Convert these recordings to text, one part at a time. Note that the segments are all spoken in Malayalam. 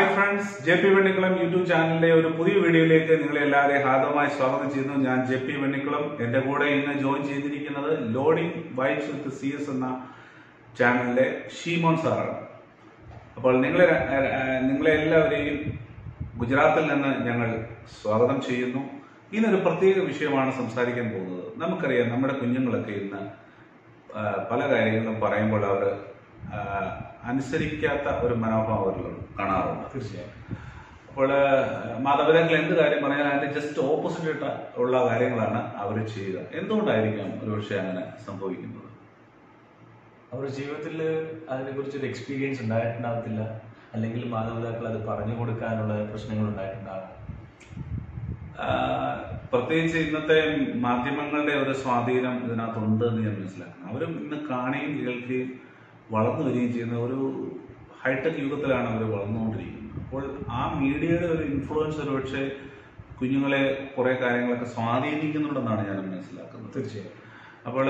Hi friends J P Vennikulam YouTube ചാനലിലെ ഒരു പുതിയ വീഡിയോയിലേക്ക് നിങ്ങളെ എല്ലാവരെയും ഹാർദവമായി സ്വാഗതം ചെയ്യുന്നു ഞാൻ ജെ പി വെണ്ണിക്കുളം എന്റെ കൂടെ ഇന്ന് ജോയിൻ ചെയ്തിരിക്കുന്നത് loading vibes with C S എന്ന ചാനലിലെ ഷീമോൻ സാറാണ് അപ്പോൾ നിങ്ങളെ നിങ്ങളെ എല്ലാവരെയും ഗുജറാത്തിൽ നിന്ന് ഞങ്ങൾ സ്വാഗതം ചെയ്യുന്നു ഇന്നൊരു പ്രത്യേക വിഷയമാണ് സംസാരിക്കാൻ പോകുന്നത് നമുക്കറിയാം നമ്മുടെ കുഞ്ഞുങ്ങളൊക്കെ ഇന്ന് ആ, പല കാര്യങ്ങളും പറയുമ്പോൾ അവർ അനുസരിക്കാത്ത ഒരു മനോഭാവം അവരിൽ കാണാറുണ്ട് തീർച്ചയായും അപ്പോൾ ആ, മാതാപിതാക്കൾ എന്ത് കാര്യം പറഞ്ഞാൽ അതിന്റെ ജസ്റ്റ് ഓപ്പോസിറ്റ് ഉള്ള കാര്യങ്ങളാണ് അവർ ചെയ്യുക എന്തുകൊണ്ടായിരിക്കാം ഒരുപക്ഷെ അങ്ങനെ സംഭവിക്കുന്നത് അവരുടെ ജീവിതത്തിൽ അതിനെ കുറിച്ചൊരു എക്സ്പീരിയൻസ് ഉണ്ടായിട്ടുണ്ടാകത്തില്ല അല്ലെങ്കിൽ മാതാപിതാക്കൾ അത് പറഞ്ഞു കൊടുക്കാനുള്ള പ്രശ്നങ്ങൾ ഉണ്ടായിട്ടുണ്ടാകാം ആ, പ്രത്യേകിച്ച് ഇന്നത്തെ മാധ്യമങ്ങളുടെ ഒരു സ്വാധീനം ഇതിനകത്തുണ്ട് എന്ന് ഞാൻ മനസ്സിലാക്കുന്നു അവരും ഇന്ന് കാണുകയും കേൾക്കുകയും വളർന്നു വരികയും ചെയ്യുന്ന ഒരു ഹൈടെക് യുഗത്തിലാണ് അവർ വളർന്നുകൊണ്ടിരിക്കുന്നത് അപ്പോൾ ആ മീഡിയയുടെ ഒരു ഇൻഫ്ലുവൻസ് ഒരുപക്ഷെ കുഞ്ഞുങ്ങളെ കുറെ കാര്യങ്ങളൊക്കെ സ്വാധീനിക്കുന്നുണ്ടെന്നാണ് ഞാൻ മനസ്സിലാക്കുന്നത് തീർച്ചയായും അപ്പോൾ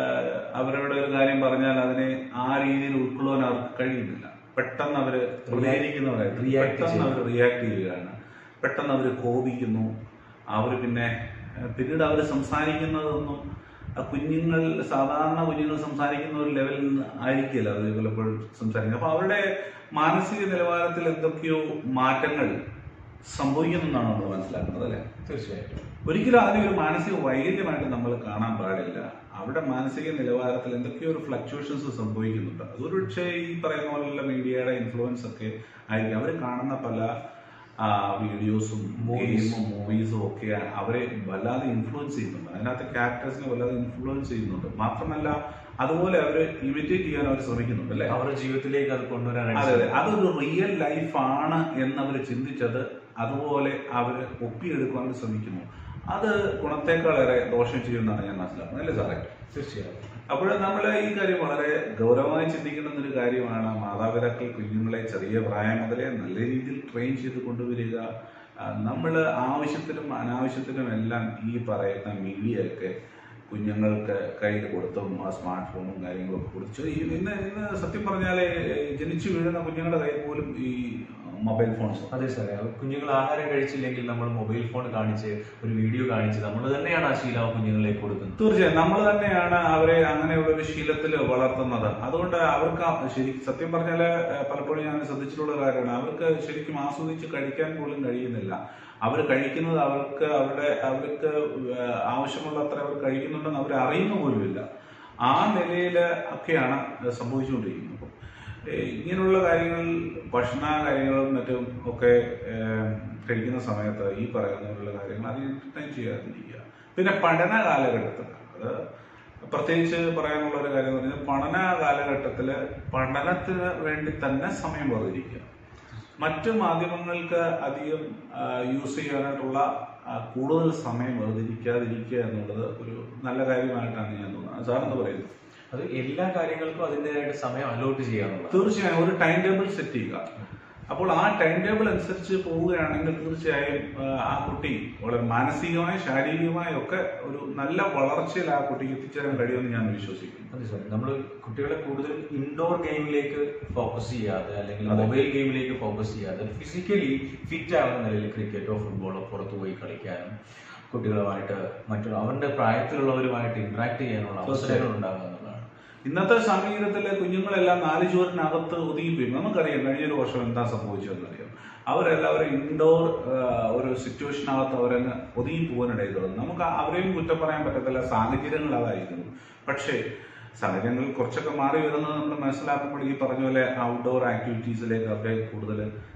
അവരോട് ഒരു കാര്യം പറഞ്ഞാൽ അതിനെ ആ രീതിയിൽ ഉൾക്കൊള്ളുവാൻ അവർക്ക് കഴിയുന്നില്ല പെട്ടെന്ന് അവർ പ്രതികരിക്കുന്നവരായിട്ട് React പെട്ടെന്ന് അവർ റിയാക്ട് ചെയ്യുകയാണ് പെട്ടെന്ന് അവർ കോപിക്കുന്നു അവർ പിന്നെ ഏഹ്, പിന്നീട് അവർ സംസാരിക്കുന്നതൊന്നും ആ കുഞ്ഞുങ്ങൾ സാധാരണ കുഞ്ഞുങ്ങൾ സംസാരിക്കുന്ന ഒരു ലെവലിൽ നിന്ന് ആയിരിക്കില്ല അവർ പലപ്പോഴും സംസാരിക്കുന്നത് അപ്പൊ അവരുടെ മാനസിക നിലവാരത്തിൽ എന്തൊക്കെയോ മാറ്റങ്ങൾ സംഭവിക്കുന്നെന്നാണ് നമ്മൾ മനസ്സിലാക്കുന്നത് അല്ലെ തീർച്ചയായിട്ടും ഒരിക്കലും അതിനെ ഒരു മാനസിക വൈകല്യമായിട്ട് നമ്മൾ കാണാൻ പാടില്ല അവരുടെ മാനസിക നിലവാരത്തിൽ എന്തൊക്കെയോ ഒരു ഫ്ലക്ച്വേഷൻസ് സംഭവിക്കുന്നുണ്ട് അതൊരു പക്ഷേ ഈ പറയുന്ന പോലുള്ള മീഡിയയുടെ ഇൻഫ്ലുവൻസ് ഒക്കെ ആയിരിക്കും അവർ കാണുന്ന പല ആ, വീഡിയോസും ഗെയിമും മൂവീസും ഒക്കെ അവരെ വല്ലാതെ ഇൻഫ്ലുവൻസ് ചെയ്യുന്നുണ്ട് അതിനകത്തെ ക്യാരക്ടേഴ്സിനെ വല്ലാതെ ഇൻഫ്ലുവൻസ് ചെയ്യുന്നുണ്ട് മാത്രമല്ല അതുപോലെ അവർ ഇമിറ്റേറ്റ് ചെയ്യാൻ അവർ ശ്രമിക്കുന്നുണ്ട് അല്ലേ അവരുടെ ജീവിതത്തിലേക്ക് അത് കൊണ്ടുവരാൻ അതെ അതെ അതൊരു റിയൽ ലൈഫാണ് എന്നവർ ചിന്തിച്ചത് അതുപോലെ അവർ ഒപ്പിയെടുക്കാൻ അവർ ശ്രമിക്കുന്നു അത് ഗുണത്തെക്കാളേറെ ദോഷം ചെയ്യുമെന്നാണ് ഞാൻ മനസ്സിലാക്കുന്നത് അല്ലേ സാറേ തീർച്ചയായും അപ്പോൾ നമ്മൾ ഈ കാര്യം വളരെ ഗൗരവമായി ചിന്തിക്കുന്ന ഒരു കാര്യമാണ് മാതാപിതാക്കൾ കുഞ്ഞുങ്ങളെ ചെറിയ പ്രായം മുതലേ നല്ല രീതിയിൽ ട്രെയിൻ ചെയ്ത് കൊണ്ടുവരിക നമ്മൾ ആവശ്യത്തിനും അനാവശ്യത്തിനും എല്ലാം ഈ പറയുന്ന മീഡിയ ഒക്കെ കുഞ്ഞുങ്ങൾക്ക് കയ്യിൽ കൊടുത്തും ആ സ്മാർട്ട് ഫോണും കാര്യങ്ങളും ഒക്കെ കൊടുത്തു ഈ ഇന്ന് ഇന്ന് സത്യം പറഞ്ഞാൽ ജനിച്ചു വീഴുന്ന കുഞ്ഞുങ്ങളുടെ കയ്യിൽ പോലും ഈ മൊബൈൽ ഫോൺസ് അതെ സാറേ കുഞ്ഞുങ്ങൾ ആഹാരം കഴിച്ചില്ലെങ്കിൽ നമ്മൾ മൊബൈൽ ഫോൺ കാണിച്ച് ഒരു വീഡിയോ കാണിച്ച് നമ്മൾ തന്നെയാണ് ആ ശീലം ആ കുഞ്ഞുങ്ങളിലേക്ക് കൊടുക്കുന്നത് തീർച്ചയായും നമ്മൾ തന്നെയാണ് അവരെ അങ്ങനെയുള്ള ഒരു ശീലത്തിൽ വളർത്തുന്നത് അതുകൊണ്ട് അവർക്ക് ആ ശരി സത്യം പറഞ്ഞാൽ പലപ്പോഴും ഞാൻ ശ്രദ്ധിച്ചിട്ടുള്ള കാര്യമാണ് അവർക്ക് ശരിക്കും ആസ്വദിച്ച് കഴിക്കാൻ പോലും കഴിയുന്നില്ല അവർ കഴിക്കുന്നത് അവർക്ക് അവരുടെ അവർക്ക് ഏഹ് ആവശ്യമുള്ളത്ര അവർ കഴിക്കുന്നുണ്ടെന്ന് അവർ അറിയുന്ന പോലുമില്ല ആ നിലയിൽ ഒക്കെയാണ് സംഭവിച്ചുകൊണ്ടിരിക്കുന്നത് അപ്പം, ഏഹ് ഇങ്ങനെയുള്ള കാര്യങ്ങൾ ഭക്ഷണ കാര്യങ്ങളും മറ്റും ഒക്കെ ഏഹ് കഴിക്കുന്ന സമയത്ത് ഈ പറയുന്ന പോലുള്ള കാര്യങ്ങൾ അത് എന്റർടൈൻ ചെയ്യാതിരിക്കുക പിന്നെ പഠന കാലഘട്ടത്തിൽ അത് പ്രത്യേകിച്ച് പറയാനുള്ള ഒരു കാര്യം എന്ന് പറഞ്ഞാൽ പഠന കാലഘട്ടത്തിൽ പഠനത്തിന് വേണ്ടി തന്നെ സമയം വേർതിരിക്കുക മറ്റു മാധ്യമങ്ങൾക്ക് അധികം യൂസ് ചെയ്യാനായിട്ടുള്ള ആ, കൂടുതൽ സമയം വേർതിരിക്കാതിരിക്കുക എന്നുള്ളത് ഒരു നല്ല കാര്യമായിട്ടാണ് ഞാൻ തോന്നുന്നത് സാറെന്ന് പറയുന്നത് അത് എല്ലാ കാര്യങ്ങൾക്കും അതിൻ്റെതായിട്ട് സമയം അലോട്ട് ചെയ്യാന്നുള്ളത് തീർച്ചയായും ഒരു ടൈം ടേബിൾ സെറ്റ് ചെയ്യുക അപ്പോൾ ആ ടൈം ടേബിൾ അനുസരിച്ച് പോവുകയാണെങ്കിൽ തീർച്ചയായും ആ, ആ കുട്ടി വളരെ മാനസികമായി ശാരീരികമായി ഒക്കെ ഒരു നല്ല വളർച്ചയിൽ ആ കുട്ടിക്ക് എത്തിച്ചേരാൻ കഴിയുമെന്ന് ഞാൻ വിശ്വസിക്കുന്നു അതെ സാർ നമ്മൾ കുട്ടികളെ കൂടുതൽ ഇൻഡോർ ഗെയിമിലേക്ക് ഫോക്കസ് ചെയ്യാതെ അല്ലെങ്കിൽ മൊബൈൽ ഗെയിമിലേക്ക് ഫോക്കസ് ചെയ്യാതെ ഫിസിക്കലി ഫിറ്റ് ആവുന്ന നിലയിൽ ക്രിക്കറ്റോ ഫുട്ബോളോ പുറത്തു പോയി കളിക്കാനും കുട്ടികളുമായിട്ട് മറ്റുള്ള അവരുടെ പ്രായത്തിലുള്ളവരുമായിട്ട് ഇന്ററാക്ട് ചെയ്യാനുള്ള അവസരങ്ങൾ ഉണ്ടാകുക എന്നുള്ളതാണ് ഇന്നത്തെ സാഹചര്യത്തിലെ കുഞ്ഞുങ്ങളെല്ലാം നാല് ചുവരിനകത്ത് ഒതുങ്ങിപ്പോയി നമുക്കറിയാം കഴിഞ്ഞൊരു വർഷം എന്താ സംഭവിച്ചതെന്നറിയാം അവരെല്ലാവരും ഇൻഡോർ ഒരു സിറ്റുവേഷനകത്ത് അവരങ്ങ് ഒതുങ്ങി പോകാനിടയിൽ തുടങ്ങും നമുക്ക് അവരെയും കുറ്റം പറയാൻ പറ്റത്തില്ല സാഹചര്യങ്ങൾ അതായിരുന്നു പക്ഷേ സാഹചര്യങ്ങൾ കുറച്ചൊക്കെ മാറി വരുന്നത് നമ്മൾ മനസ്സിലാക്കുമ്പോൾ ഈ പറഞ്ഞ പോലെ ഔട്ട്ഡോർ ആക്ടിവിറ്റീസിലേക്ക് അവരെ കൂടുതൽ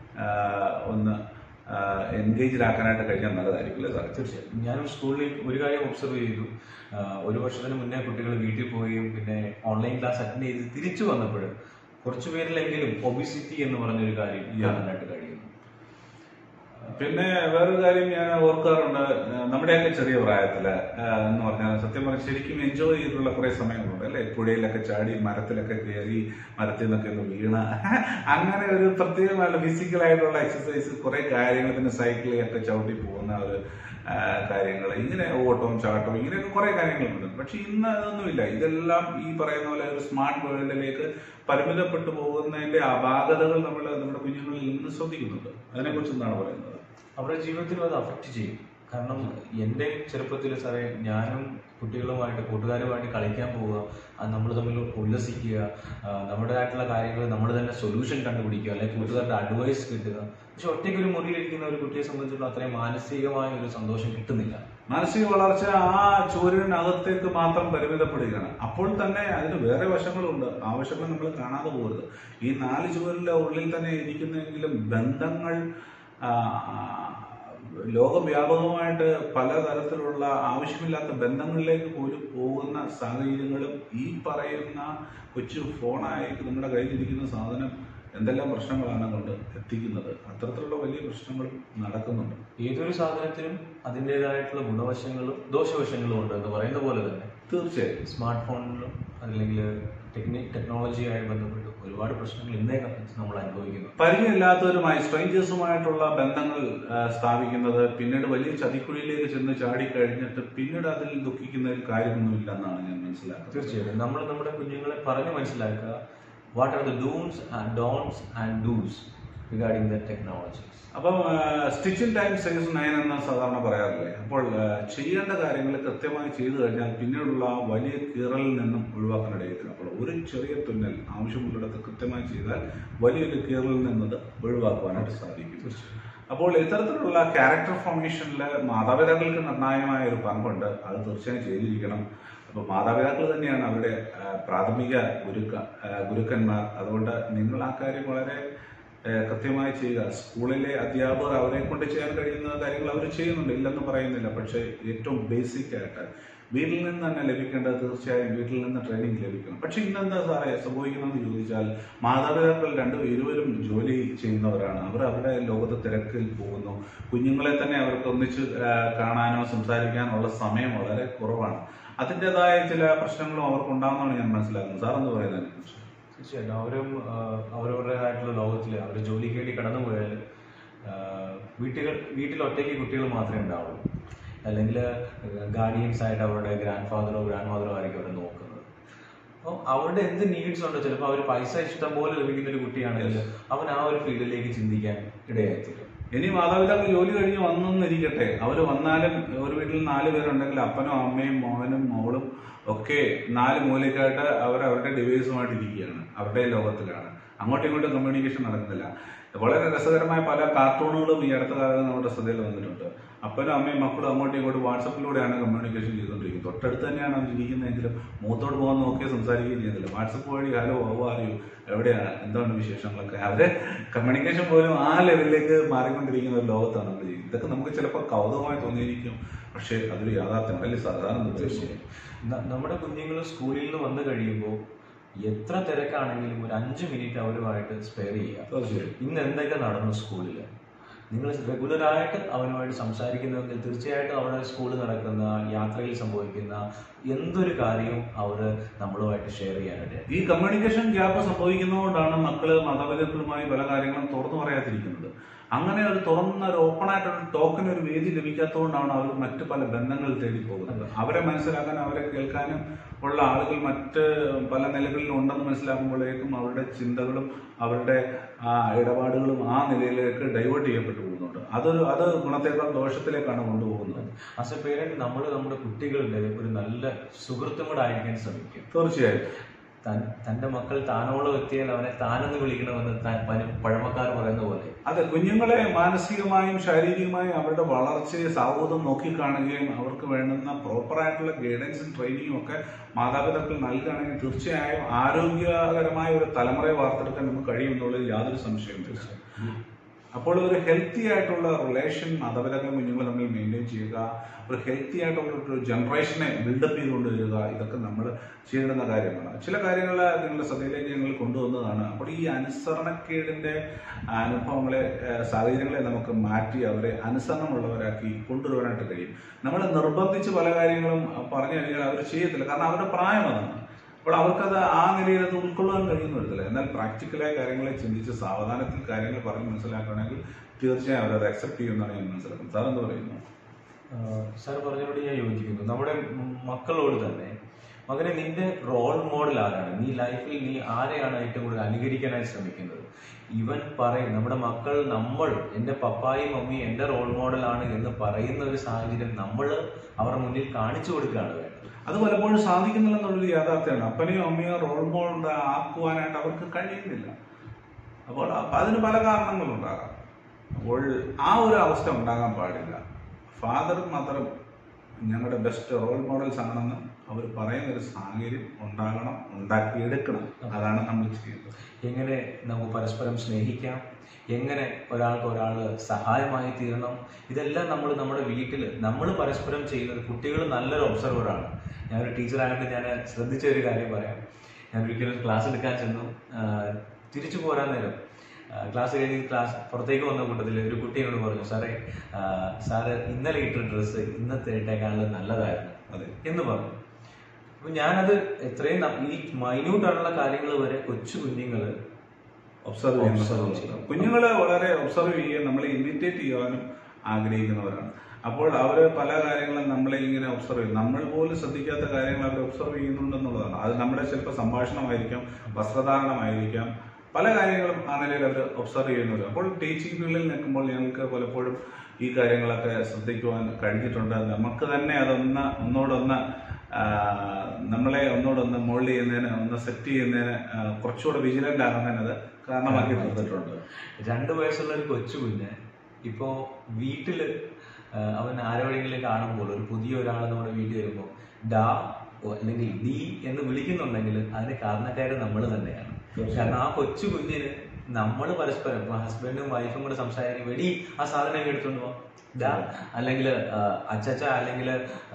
ഒന്ന് എൻഗേജ്ഡ് ആക്കാനായിട്ട് കഴിഞ്ഞാൽ നല്ലതായിരിക്കും അല്ലേ സാറേ തീർച്ചയായും ഞാനും സ്കൂളിൽ ഒരു കാര്യം ഒബ്സർവ് ചെയ്തു ആ, ഒരു വർഷത്തിന് മുന്നേ കുട്ടികൾ വീട്ടിൽ പോവുകയും പിന്നെ ഓൺലൈൻ ക്ലാസ് അറ്റൻഡ് ചെയ്ത് തിരിച്ചു വന്നപ്പോൾ കുറച്ചു പേരിലെങ്കിലും ഒബിസിറ്റി എന്ന് പറഞ്ഞൊരു കാര്യം കാണാനായിട്ട് കഴിയുന്നു പിന്നെ വേറൊരു കാര്യം ഞാൻ ഓർക്കാറുണ്ട് ഏഹ് നമ്മുടെയൊക്കെ ചെറിയ പ്രായത്തില് ഏഹ് എന്ന് പറഞ്ഞാൽ സത്യം പറഞ്ഞാൽ ശരിക്കും എൻജോയ് ചെയ്തിട്ടുള്ള കുറെ സമയങ്ങളുണ്ട് അല്ലെ പുഴയിലൊക്കെ ചാടി മരത്തിലൊക്കെ കയറി മരത്തിൽ നിന്നൊക്കെ ഒന്ന് വീണ അങ്ങനെ ഒരു പ്രത്യേകമായ ഫിസിക്കൽ ആയിട്ടുള്ള എക്സസൈസ് കുറെ കാര്യങ്ങൾ പിന്നെ സൈക്കിളിലൊക്കെ ചവിട്ടി പോകുന്ന ഒരു കാര്യങ്ങൾ ഇങ്ങനെ ഓട്ടവും ചാട്ടവും ഇങ്ങനെയൊക്കെ കുറെ കാര്യങ്ങളുണ്ട് പക്ഷെ ഇന്ന് അതൊന്നുമില്ല ഇതെല്ലാം ഈ പറയുന്ന പോലെ ഒരു സ്മാർട്ട് വേൾഡിലേക്ക് പരിമിതപ്പെട്ടു പോകുന്നതിന്റെ അപാകതകൾ നമ്മൾ നമ്മുടെ കുഞ്ഞുങ്ങളിൽ നിന്ന് ശ്രദ്ധിക്കുന്നുണ്ട് അതിനെക്കുറിച്ച് എന്താണ് പറയുന്നത് അവരുടെ ജീവിതത്തിലും അത് അഫക്റ്റ് ചെയ്യും കാരണം എൻ്റെ ചെറുപ്പത്തിൽ സാറേ ഞാനും കുട്ടികളുമായിട്ട് കൂട്ടുകാരുമായിട്ട് കളിക്കാൻ പോവുക നമ്മൾ തമ്മിൽ ഉല്ലസിക്കുക ആ, നമ്മുടേതായിട്ടുള്ള കാര്യങ്ങൾ നമ്മൾ തന്നെ സൊല്യൂഷൻ കണ്ടുപിടിക്കുക അല്ലെങ്കിൽ കൂട്ടുകാരുടെ അഡ്വൈസ് കിട്ടുക പക്ഷെ ഒറ്റയ്ക്ക് ഒരു മുറിയിലിരിക്കുന്ന ഒരു കുട്ടിയെ സംബന്ധിച്ചിടത്തോളം അത്രയും മാനസികമായ ഒരു സന്തോഷം കിട്ടുന്നില്ല മാനസിക വളർച്ച ആ ചൂരിനകത്തേക്ക് മാത്രം പരിമിതപ്പെടുകയാണ് അപ്പോൾ തന്നെ അതിന് വേറെ വശങ്ങളുണ്ട് ആ വശങ്ങൾ നമ്മൾ കാണാതെ പോകരുത് ഈ നാല് ചുവരിലെ ഉള്ളിൽ തന്നെ ഇരിക്കുന്നെങ്കിലും ബന്ധങ്ങൾ ആ, ലോകവ്യാപകമായിട്ട് പലതരത്തിലുള്ള ആവശ്യമില്ലാത്ത ബന്ധങ്ങളിലേക്ക് പോലും പോകുന്ന സാഹചര്യങ്ങളും ഈ പറയുന്ന കൊച്ചു ഫോണായി നമ്മുടെ കയ്യിലിരിക്കുന്ന സാധനം എന്തെല്ലാം പ്രശ്നങ്ങളാണ് കൊണ്ട് എത്തിക്കുന്നത് അത്തരത്തിലുള്ള വലിയ പ്രശ്നങ്ങളും നടക്കുന്നുണ്ട് ഏതൊരു സാധനത്തിനും അതിൻ്റെതായിട്ടുള്ള ഗുണവശങ്ങളും ദോഷവശങ്ങളും ഉണ്ട് എന്ന് പറയുന്ന പോലെ തന്നെ തീർച്ചയായും സ്മാർട്ട് ഫോണിലും അല്ലെങ്കിൽ ടെക്നി ടെക്നോളജിയായി ബന്ധപ്പെട്ട് ഒരുപാട് പ്രശ്നങ്ങൾ ഇന്നേ കാലത്ത് നമ്മൾ അനുഭവിക്കുന്നു പരിചയമില്ലാത്തവരുമായി സ്ട്രേഞ്ചേഴ്സുമായിട്ടുള്ള ബന്ധങ്ങൾ ആ, സ്ഥാപിക്കുന്നത് പിന്നീട് വലിയ ചതിക്കുഴിയിലേക്ക് ചെന്ന് ചാടിക്കഴിഞ്ഞിട്ട് പിന്നീട് അതിൽ ദുഃഖിക്കുന്നതിൽ കാര്യമൊന്നുമില്ലെന്നാണ് ഞാൻ മനസ്സിലാക്കുന്നത് തീർച്ചയായിട്ടും നമ്മൾ നമ്മുടെ കുഞ്ഞുങ്ങളെ പറഞ്ഞു മനസ്സിലാക്കുക what are the dos and don'ts and dos regarding the technologies അപ്പം സ്റ്റിച്ചിങ് ടൈം സൈസ് നയൻ എന്ന് സാധാരണ പറയാറില്ലേ അപ്പോൾ ആ, ചെയ്യേണ്ട കാര്യങ്ങൾ കൃത്യമായി ചെയ്തു കഴിഞ്ഞാൽ പിന്നീടുള്ള ആ വലിയ കീറലിൽ നിന്നും ഒഴിവാക്കാനിടയില്ല അപ്പോൾ ഒരു ചെറിയ തുന്നൽ ആവശ്യമുള്ളിടത്ത് കൃത്യമായി ചെയ്താൽ വലിയൊരു കീറലിൽ നിന്നത് ഒഴിവാക്കുവാനായിട്ട് സാധിക്കും അപ്പോൾ ഇത്തരത്തിലുള്ള ക്യാരക്ടർ ഫോർമേഷനിൽ മാതാപിതാക്കൾക്ക് നിർണായകമായ ഒരു പങ്കുണ്ട് അത് തീർച്ചയായും ചെയ്തിരിക്കണം അപ്പോൾ മാതാപിതാക്കൾ തന്നെയാണ് അവരുടെ ആ, പ്രാഥമിക ഗുരുക്ക ആ, ഗുരുക്കന്മാർ അതുകൊണ്ട് നിങ്ങൾ ആ കാര്യം വളരെ ആ, കൃത്യമായി ചെയ്യുക സ്കൂളിലെ അധ്യാപകർ അവരെ കൊണ്ട് ചെയ്യാൻ കഴിയുന്ന കാര്യങ്ങൾ അവർ ചെയ്യുന്നുണ്ട് ഇല്ലെന്ന് പറയുന്നില്ല പക്ഷേ ഏറ്റവും ബേസിക് ആയിട്ട് വീട്ടിൽ നിന്ന് തന്നെ ലഭിക്കേണ്ടത് തീർച്ചയായും വീട്ടിൽ നിന്ന് ട്രെയിനിങ് ലഭിക്കണം പക്ഷെ ഇന്നെന്താ സാറേ സംഭവിക്കണമെന്ന് ചോദിച്ചാൽ മാതാപിതാക്കൾ രണ്ടും ഇരുവരും ജോലി ചെയ്യുന്നവരാണ് അവർ അവരുടെ ലോകത്ത് തിരക്കിൽ പോകുന്നു കുഞ്ഞുങ്ങളെ തന്നെ അവർക്ക് ഒന്നിച്ച് ആ, കാണാനോ സംസാരിക്കാനോ ഉള്ള സമയം വളരെ കുറവാണ് അതിൻ്റെതായ ചില പ്രശ്നങ്ങളും അവർക്ക് ഉണ്ടാകുന്നതാണ് ഞാൻ മനസ്സിലാക്കുന്നത് സാർ എന്ന് പറയുന്നതിനെ കുറിച്ച് തീർച്ചയായിട്ടും അവരും ആ, അവരവരുടേതായിട്ടുള്ള ലോകത്തിൽ അവർ ജോലിക്ക് വേണ്ടി കടന്നു പോയാൽ വീട്ടുകൾ വീട്ടിൽ ഒറ്റയ്ക്ക് കുട്ടികൾ മാത്രമേ ഉണ്ടാവുള്ളൂ അല്ലെങ്കിൽ ഗാർഡിയൻസ് ആയിട്ട് അവരുടെ ഗ്രാൻഡ് ഫാദറോ ഗ്രാൻഡ് മദറോ ആയിരിക്കും അവരെ നോക്കുന്നത് അപ്പോൾ അവരുടെ എന്ത് നീഡ്സ് ഉണ്ടോ ചിലപ്പോൾ അവർ പൈസ ഇഷ്ടം പോലെ ലഭിക്കുന്ന ഒരു കുട്ടിയാണെങ്കിൽ അവൻ ആ ഒരു ഫീൽഡിലേക്ക് ചിന്തിക്കാൻ ഇടയായിത്തീരും ഇനി മാതാപിതാക്കൾ ജോലി കഴിഞ്ഞ് വന്നെന്നിരിക്കട്ടെ അവർ വന്നാലും ഒരു വീട്ടിൽ നാല് പേരുണ്ടെങ്കിൽ അപ്പനും അമ്മയും മോഹനും മോളും ഒക്കെ നാല് മൂലയ്ക്കായിട്ട് അവർ അവരുടെ ഡിവൈസുമായിട്ട് ഇരിക്കുകയാണ് അവരുടെ ലോകത്തിലാണ് അങ്ങോട്ടും ഇങ്ങോട്ടും കമ്മ്യൂണിക്കേഷൻ നടക്കുന്നില്ല വളരെ രസകരമായ പല കാർട്ടൂണുകളും ഈ അടുത്ത കാലത്ത് നമ്മുടെ ശ്രദ്ധയിൽ വന്നിട്ടുണ്ട് അപ്പനും അമ്മയും മക്കളും അങ്ങോട്ടും ഇങ്ങോട്ടും വാട്സപ്പിലൂടെയാണ് കമ്മ്യൂണിക്കേഷൻ ചെയ്തുകൊണ്ടിരിക്കുന്നത് തൊട്ടടുത്ത് തന്നെയാണ് അവർ ഇരിക്കുന്നതെങ്കിലും മുഖത്തോട് പോകാൻ നോക്കിയോ സംസാരിക്കുകയും ചെയ്യുന്നില്ല വാട്സപ്പ് വഴി ഹലോ ഹൗ ആർ യു എവിടെയാണ് എന്താണ് വിശേഷങ്ങളൊക്കെ അവരെ കമ്മ്യൂണിക്കേഷൻ പോലും ആ ലെവലിലേക്ക് മാറിക്കൊണ്ടിരിക്കുന്ന ഒരു ലോകത്താണ് നമ്മൾ ചെയ്യുന്നത് ഇതൊക്കെ നമുക്ക് ചിലപ്പോൾ കൗതുകമായി തോന്നിയിരിക്കും പക്ഷേ അതൊരു യാഥാർത്ഥ്യമാണ് അല്ലേ സാധാരണ തീർച്ചയായും ന- നമ്മുടെ കുഞ്ഞുങ്ങൾ സ്കൂളിൽ നിന്ന് വന്നു കഴിയുമ്പോൾ എത്ര തിരക്കാണെങ്കിലും ഒരു അഞ്ച് മിനിറ്റ് അവരുമായിട്ട് സ്പെയർ ചെയ്യുക തീർച്ചയായും ഇന്ന് എന്തൊക്കെ നടന്നു സ്കൂളിൽ നിങ്ങൾ റെഗുലറായിട്ട് അവനുമായിട്ട് സംസാരിക്കുന്നുവെങ്കിൽ തീർച്ചയായിട്ടും അവിടെ സ്കൂളിൽ നടക്കുന്ന യാത്രയിൽ സംഭവിക്കുന്ന എന്തൊരു കാര്യവും അവർ നമ്മളുമായിട്ട് ഷെയർ ചെയ്യാനായിട്ട് ഈ കമ്മ്യൂണിക്കേഷൻ ഗ്യാപ്പ് സംഭവിക്കുന്നതുകൊണ്ടാണ് മക്കള് മാതാപിതാക്കളുമായി പല കാര്യങ്ങളും തുറന്നു പറയാതിരിക്കുന്നത് അങ്ങനെ ഒരു തുറന്ന ഒരു ഓപ്പൺ ആയിട്ടൊരു ടോക്കിന് ഒരു വേദി ലഭിക്കാത്തതുകൊണ്ടാണ് അവർ മറ്റ് പല ബന്ധങ്ങൾ തേടി പോകുന്നത് അവരെ മനസ്സിലാക്കാൻ അവരെ കേൾക്കാനും ഉള്ള ആളുകൾ മറ്റ് പല നിലകളിലും ഉണ്ടെന്ന് മനസ്സിലാക്കുമ്പോഴേക്കും അവരുടെ ചിന്തകളും അവരുടെ ആ ഇടപാടുകളും ആ നിലയിലേക്ക് ഡൈവേർട്ട് ചെയ്യപ്പെട്ടു പോകുന്നുണ്ട് അതൊരു അത് ഗുണത്തേക്കാൾ ദോഷത്തിലേക്കാണ് കൊണ്ടുപോകുന്നത് ആസ് എ പേരന്റ് നമ്മൾ നമ്മുടെ കുട്ടികളുടെ ഒരു നല്ല സുഹൃത്തും കൂടെ ആയിരിക്കാൻ ശ്രമിക്കും തീർച്ചയായും തൻ- തന്റെ മക്കൾ താനോളം എത്തിയാൽ അവനെ താനെന്ന് വിളിക്കണമെന്ന് താൻ പന- പഴമക്കാർ പറയുന്ന പോലെ അതെ കുഞ്ഞുങ്ങളെ മാനസികമായും ശാരീരികമായും അവരുടെ വളർച്ചയെ സാവൂതം നോക്കിക്കാണുകയും അവർക്ക് വേണ്ടുന്ന പ്രോപ്പറായിട്ടുള്ള ഗൈഡൻസും ട്രെയിനിങ്ങും ഒക്കെ മാതാപിതാക്കൾ നൽകുകയാണെങ്കിൽ തീർച്ചയായും ആരോഗ്യകരമായ ഒരു തലമുറയെ വാർത്തെടുക്കാൻ നമുക്ക് കഴിയുമെന്നുള്ളതിൽ യാതൊരു സംശയമില്ല അപ്പോൾ ഒരു ഹെൽത്തി ആയിട്ടുള്ള റിലേഷൻ മാതാപിതാക്കളും കുഞ്ഞുങ്ങളും തമ്മിൽ മെയിൻറ്റെയിൻ ചെയ്യുക ഒരു ഹെൽത്തി ആയിട്ടുള്ള ഒരു ജനറേഷനെ ബിൽഡപ്പ് ചെയ്തുകൊണ്ട് വരിക ഇതൊക്കെ നമ്മൾ ചെയ്യേണ്ടുന്ന കാര്യമാണ് ചില കാര്യങ്ങൾ നിങ്ങളുടെ ശ്രദ്ധയിലേക്ക് ഞങ്ങൾ കൊണ്ടുവന്നതാണ് അപ്പോൾ ഈ അനുസരണക്കേടിന്റെ അനുഭവങ്ങളെ ഏഹ്, സാഹചര്യങ്ങളെ നമുക്ക് മാറ്റി അവരെ അനുസരണമുള്ളവരാക്കി കൊണ്ടുവരാനായിട്ട് കഴിയും നമ്മൾ നിർബന്ധിച്ച് പല കാര്യങ്ങളും പറഞ്ഞു കഴിഞ്ഞാൽ അവർ ചെയ്യത്തില്ല കാരണം അവരുടെ പ്രായം അതാണ് അപ്പോൾ അവർക്കത് ആ നിലയിൽ അത് ഉൾക്കൊള്ളാൻ കഴിയുന്നു വരത്തില്ല എന്നാൽ പ്രാക്ടിക്കലായ കാര്യങ്ങളെ ചിന്തിച്ച് സാവധാനത്തിൽ കാര്യങ്ങൾ പറഞ്ഞ് മനസ്സിലാക്കുകയാണെങ്കിൽ തീർച്ചയായും അവരത് അക്സെപ്റ്റ് ചെയ്യുമെന്നാണ് ഞാൻ മനസ്സിലാക്കുന്നത് സാർ എന്ത് പറയുന്നു സാർ പറഞ്ഞതോട് ഞാൻ യോജിക്കുന്നു നമ്മുടെ മ- മക്കളോട് തന്നെ മകനെ നിന്റെ റോൾ മോഡൽ ആരാണ് നീ ലൈഫിൽ നീ ആരെയാണ് ഏറ്റവും കൂടുതൽ അനുകരിക്കാനായി ശ്രമിക്കുന്നത് ഇവൻ പറയും നമ്മുടെ മക്കൾ നമ്മൾ എൻ്റെ പപ്പായും മമ്മിയും എൻ്റെ റോൾ മോഡലാണ് എന്ന് പറയുന്ന ഒരു സാഹചര്യം നമ്മൾ അവരുടെ മുന്നിൽ കാണിച്ചു കൊടുക്കുകയാണ് വേണ്ടത് അത് പലപ്പോഴും സാധിക്കുന്നില്ല എന്നുള്ളൊരു യാഥാർത്ഥ്യമാണ് അപ്പനെയോ അമ്മയോ റോൾ മോഡൽ ആക്കുവാനായിട്ട് അവർക്ക് കഴിയുന്നില്ല അപ്പോൾ അപ്പൊ അതിന് പല കാരണങ്ങളുണ്ടാകാം അപ്പോൾ ആ ഒരു അവസ്ഥ ഉണ്ടാകാൻ പാടില്ല ഫാദറും മദറും ഞങ്ങളുടെ ബെസ്റ്റ് റോൾ മോഡൽസ് ആണെന്ന് അവർ പറയുന്ന ഒരു സാഹചര്യം ഉണ്ടാകണം ഉണ്ടാക്കിയെടുക്കണം അതാണ് നമ്മൾ ചെയ്യുന്നത് എങ്ങനെ നമുക്ക് പരസ്പരം സ്നേഹിക്കാം എങ്ങനെ ഒരാൾക്ക് ഒരാൾ സഹായമായി തീരണം ഇതെല്ലാം നമ്മൾ നമ്മുടെ വീട്ടിൽ നമ്മൾ പരസ്പരം ചെയ്യുന്നത് കുട്ടികൾ നല്ലൊരു ഒബ്സർവറാണ് ഞാനൊരു ടീച്ചറായിട്ട് ഞാൻ ശ്രദ്ധിച്ച ഒരു കാര്യം പറയാം ഞാൻ ഒരിക്കലും ക്ലാസ് എടുക്കാൻ ചെന്നു ആ, തിരിച്ചു പോരാൻ നേരം ആ, ക്ലാസ് കഴിഞ്ഞ് ക്ലാസ് പുറത്തേക്ക് വന്ന കൂട്ടത്തിൽ ഒരു കുട്ടി എന്നോട് പറഞ്ഞു സാറേ ആ, സാറ് ഇന്നലെ ഇട്ട ഡ്രസ്സ് ഇന്നത്തെ ഇട്ടേക്കാളും നല്ലതായിരുന്നു അതെ എന്ന് പറഞ്ഞു അപ്പൊ ഞാനത് എത്രയും ന- ഈ മൈന്യൂട്ട് ആയിട്ടുള്ള കാര്യങ്ങൾ വരെ കൊച്ചു കുഞ്ഞുങ്ങള് ഒബ്സർവ് Observe ചെയ്യുന്ന ചെയ്യും. കുഞ്ഞുങ്ങളെ വളരെ ഒബ്സർവ് ചെയ്യുകയും നമ്മളെ ഇമിറ്റേറ്റ് ചെയ്യുവാനും ആഗ്രഹിക്കുന്നവരാണ് അപ്പോൾ അവർ പല കാര്യങ്ങളും നമ്മളെ ഇങ്ങനെ ഒബ്സർവ് ചെയ്യും നമ്മൾ പോലും ശ്രദ്ധിക്കാത്ത കാര്യങ്ങൾ അവർ ഒബ്സർവ് ചെയ്യുന്നുണ്ടെന്നുള്ളതാണ് അത് നമ്മുടെ ചിലപ്പോൾ സംഭാഷണമായിരിക്കാം വസ്ത്രധാരണമായിരിക്കാം പല കാര്യങ്ങളും ആ നിലയിൽ അവർ ഒബ്സർവ് ചെയ്യുന്നവർ അപ്പോൾ ടീച്ചിങ് ഫീൽഡിൽ നിൽക്കുമ്പോൾ ഞങ്ങൾക്ക് പലപ്പോഴും ഈ കാര്യങ്ങളൊക്കെ ശ്രദ്ധിക്കുവാൻ കഴിഞ്ഞിട്ടുണ്ട് നമുക്ക് തന്നെ അതൊന്ന് ഒന്നോടൊന്ന് ആ, നമ്മളെ ഒന്നോടൊന്ന് മോൾഡ് ചെയ്യുന്നതിന് ഒന്ന് സെറ്റ് ചെയ്യുന്നതിന് ആ, കുറച്ചുകൂടെ വിജിലന്റ് ആകുന്നതിന് അത് കാരണമാക്കി തീർത്തിട്ടുണ്ട് രണ്ടു വയസ്സുള്ള ഒരു കൊച്ചു കുഞ്ഞ് ഇപ്പോ വീട്ടില് ആ, അവൻ ആരോടെങ്കിലും കാണുമ്പോൾ ഒരു പുതിയ ഒരാൾ നമ്മുടെ വീട്ടിൽ വരുമ്പോൾ ഡാ ഓ, അല്ലെങ്കിൽ ഡി എന്ന് വിളിക്കുന്നുണ്ടെങ്കിൽ അതിന് കാരണക്കാര് നമ്മൾ തന്നെയാണ് കാരണം ആ കൊച്ചു കുഞ്ഞിന് നമ്മൾ പരസ്പരം ഇപ്പൊ ഹസ്ബൻഡും വൈഫും കൂടെ സംസാരിക്കും വെടി ആ സാധനം ഒക്കെ എടുത്തോണ്ട് പോ ഡാ അല്ലെങ്കിൽ അച്ചച്ച അല്ലെങ്കിൽ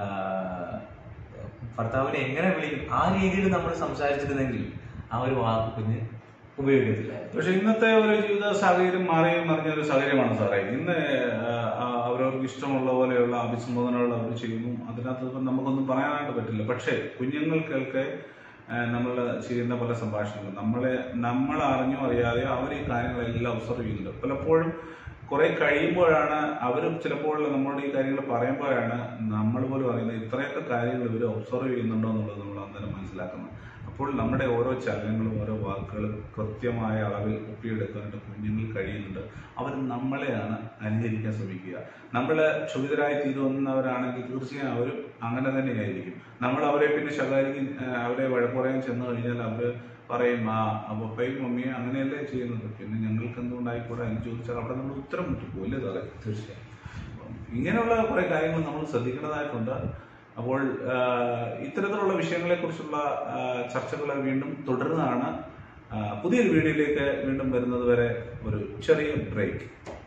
ഭർത്താവിനെ എങ്ങനെ വിളിക്കും ആ രീതിയിൽ നമ്മൾ സംസാരിച്ചിരുന്നെങ്കിൽ ആ ഒരു വാക്ക് കുഞ്ഞ് ഉപയോഗിക്കത്തില്ല പക്ഷെ ഇന്നത്തെ ഒരു ജീവിത സാഹചര്യം മാറി മറിഞ്ഞ ഒരു സാഹചര്യമാണ് സാറേ ഇന്ന് ആ, ആ, അവരവർക്ക് ഇഷ്ടമുള്ള പോലെയുള്ള അഭിസംബോധനകൾ അവർ ചെയ്യുന്നു അതിനകത്ത് ഇപ്പം നമുക്കൊന്നും പറയാനായിട്ട് പറ്റില്ല പക്ഷേ കുഞ്ഞുങ്ങൾക്കൊക്കെ നമ്മൾ ചെയ്യുന്ന പല സംഭാഷണങ്ങൾ നമ്മളെ നമ്മൾ അറിഞ്ഞോ അറിയാതെയോ അവർ ഈ കാര്യങ്ങളെല്ലാം ഒബ്സർവ് ചെയ്യുന്നുണ്ട് പലപ്പോഴും കുറെ കഴിയുമ്പോഴാണ് അവരും ചിലപ്പോൾ നമ്മളോട് ഈ കാര്യങ്ങൾ പറയുമ്പോഴാണ് നമ്മൾ പോലും അറിയുന്നത് ഇത്രയൊക്കെ കാര്യങ്ങൾ ഇവർ ഒബ്സർവ് ചെയ്യുന്നുണ്ടോ എന്നുള്ളത് നമ്മൾ അന്നേരം മനസ്സിലാക്കുന്നത് അപ്പോൾ നമ്മുടെ ഓരോ ചലനങ്ങളും ഓരോ വാക്കുകളും കൃത്യമായ അളവിൽ ഒപ്പിയെടുക്കാനായിട്ട് കുഞ്ഞുങ്ങൾ കഴിയുന്നുണ്ട് അവർ നമ്മളെയാണ് അനുകരിക്കാൻ ശ്രമിക്കുക നമ്മൾ ക്ഷുഭിതരായി തീരുന്നവരാണെങ്കിൽ തീർച്ചയായും അവരും അങ്ങനെ തന്നെയായിരിക്കും നമ്മൾ അവരെ പിന്നെ ശകാരിക്കും അവരെ വഴക്കുറയാൻ ചെന്ന് കഴിഞ്ഞാൽ അവർ പറയും ആ പപ്പയും മമ്മിയും അങ്ങനെയല്ലേ ചെയ്യുന്നത് പിന്നെ ഞങ്ങൾക്ക് എന്തുകൊണ്ടായിക്കൂടെ എന്ന് ചോദിച്ചാൽ അവിടെ നമ്മൾ ഉത്തരം മുട്ടിപ്പോകും അല്ലേ സാറേ തീർച്ചയായും അപ്പം ഇങ്ങനെയുള്ള കുറെ കാര്യങ്ങൾ നമ്മൾ ശ്രദ്ധിക്കേണ്ടതായിട്ടുണ്ട് അപ്പോൾ ആ, ഇത്തരത്തിലുള്ള വിഷയങ്ങളെ കുറിച്ചുള്ള ചർച്ചകൾ വീണ്ടും തുടരുന്നതാണ് ആ, പുതിയൊരു വീഡിയോയിലേക്ക് വീണ്ടും വരുന്നത് വരെ ഒരു ചെറിയ ബ്രേക്ക്